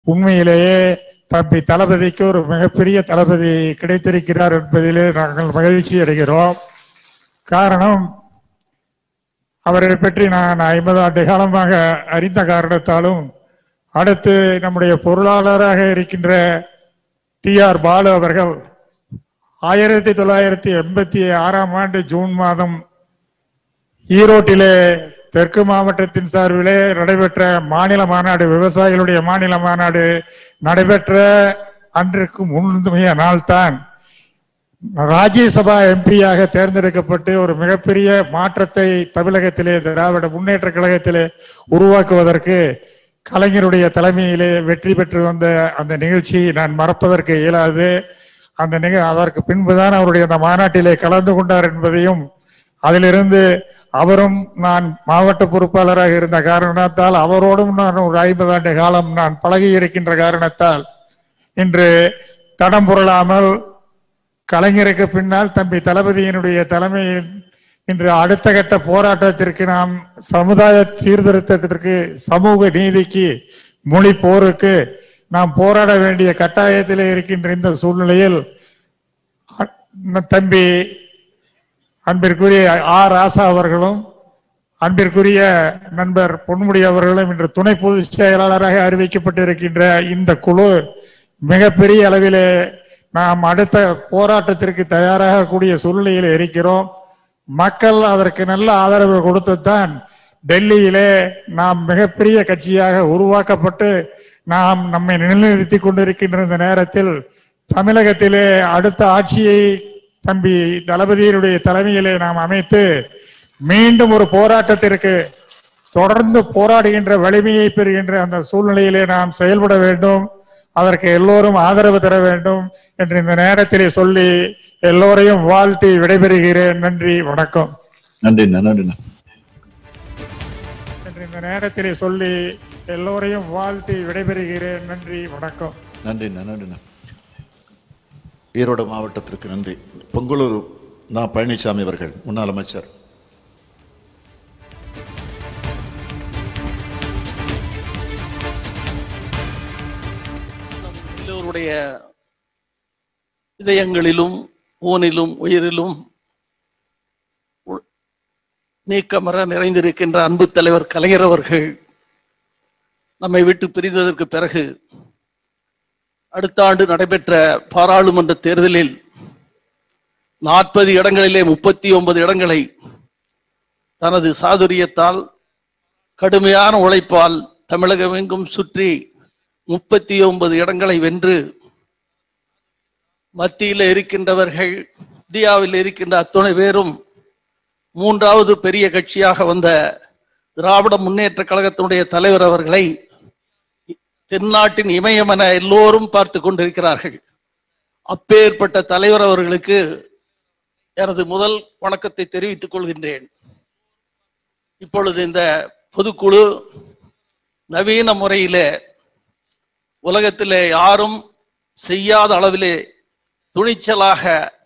உண்மையிலேயே தம்பி தளபதிக்கு ஒரு மிகப்பெரிய தளபதி கிடைத்திருக்கிறார் என்பதிலே நாங்கள் மகிழ்ச்சி அடைகிறோம் காரணம் அவரை பற்றி நான் ஐம்பது ஆண்டு காலமாக அறிந்த காரணத்தாலும் அடுத்து நம்முடைய பொருளாளராக இருக்கின்ற டி ஆர் பாலு அவர்கள் ஆயிரத்தி தொள்ளாயிரத்தி எண்பத்தி ஆறாம் ஆண்டு ஜூன் மாதம் ஈரோட்டிலே தெற்கு மாவட்டத்தின் சார்பிலே நடைபெற்ற மாநில மாநாடு விவசாயிகளுடைய மாநில மாநாடு நடைபெற்ற அன்றைக்கு முன்மைய நாள்தான் ராஜ்யசபா எம்பியாக தேர்ந்தெடுக்கப்பட்டு ஒரு மிகப்பெரிய மாற்றத்தை தமிழகத்திலே திராவிட முன்னேற்ற கழகத்திலே உருவாக்குவதற்கு கலைஞருடைய தலைமையிலே வெற்றி பெற்று வந்த அந்த நிகழ்ச்சியை நான் மறப்பதற்கு இயலாது அந்த நிக அதற்கு பின்புதான் அவருடைய அந்த மாநாட்டிலே கலந்து கொண்டார் என்பதையும் அதிலிருந்து அவரும் நான் மாவட்ட பொறுப்பாளராக இருந்த காரணத்தால் அவரோடும் நான் ஒரு ஐம்பது ஆண்டு காலம் நான் பழகி இருக்கின்ற காரணத்தால் இன்று தடம் புரளாமல் கலைஞருக்கு பின்னால் தம்பி தளபதியினுடைய தலைமையில் இன்று அடுத்த கட்ட போராட்டத்திற்கு நாம் சமுதாய சீர்திருத்தத்திற்கு சமூக நீதிக்கு மொழி போருக்கு நாம் போராட வேண்டிய கட்டாயத்திலே இருக்கின்ற இந்த சூழ்நிலையில் அ- தம்பி அன்பிற்குரிய ஆர் ராசா அவர்களும் அன்பிற்குரிய நண்பர் பொன்முடி அவர்களும் இன்று துணை பொதுச் செயலாளராக அறிவிக்கப்பட்டிருக்கின்ற இந்த குழு மிகப்பெரிய அளவிலே நாம் அடுத்த போராட்டத்திற்கு தயாராக கூடிய சூழ்நிலையில் இருக்கிறோம் மக்கள் அதற்கு நல்ல ஆதரவு கொடுத்துத்தான் டெல்லியிலே நாம் மிகப்பெரிய கட்சியாக உருவாக்கப்பட்டு நாம் நம்மை நிலைநிறுத்தி கொண்டிருக்கின்ற இந்த நேரத்தில் தமிழகத்திலே அடுத்த ஆட்சியை தம்பி தளபதியினுடைய தலைமையிலே நாம் அமைத்து மீண்டும் ஒரு போராட்டத்திற்கு தொடர்ந்து போராடுகின்ற வலிமையை பெறுகின்ற அந்த சூழ்நிலையிலே நாம் செயல்பட வேண்டும் அதற்கு எல்லோரும் ஆதரவு தர வேண்டும் என்று இந்த நேரத்திலே சொல்லி எல்லோரையும் வாழ்த்தி விடைபெறுகிறேன் நன்றி வணக்கம் நன்றிண்ணா நன்றிண்ணா என்று இந்த நேரத்திலே சொல்லி எல்லோரையும் வாழ்த்தி விடைபெறுகிறேன் நன்றி வணக்கம் நன்றிண்ணா நன்றிண்ணா ஈரோடு மாவட்டத்திற்கு நன்றி பொங்கலூர் நான் பழனிசாமி அவர்கள் முன்னாள் அமைச்சர் எல்லோருடைய இதயங்களிலும் ஊனிலும் உயிரிலும் உ- நீக்கமர நிறைந்திருக்கின்ற அன்பு தலைவர் கலைஞர் அவர்கள் நம்மை விட்டு பிரிந்ததற்கு பிறகு அடுத்த ஆண்டு நடைபெற்ற பாராளுமன்ற தேர்தலில் நாற்பது இடங்களிலே முப்பத்தி ஒன்பது இடங்களை தனது சாதுரியத்தால் கடுமையான உழைப்பால் தமிழகமெங்கும் சுற்றி முப்பத்தி ஒன்பது இடங்களை வென்று மத்தியில் இருக்கின்றவர்கள் இந்தியாவில் இருக்கின்ற அத்துணை பேரும் மூன்றாவது பெரிய கட்சியாக வந்த திராவிட முன்னேற்ற கழகத்தினுடைய தலைவர் அவர்களை தென்னாட்டின் இமயம் என எல்லோரும் பார்த்து கொண்டிருக்கிறார்கள் அப்பேற்பட்ட தலைவர் அவர்களுக்கு எனது முதல் வணக்கத்தை தெரிவித்துக் கொள்கின்றேன் இப்பொழுது இந்த பொதுக்குழு நவீன முறையிலே உலகத்திலே யாரும் செய்யாத அளவிலே துணிச்சலாக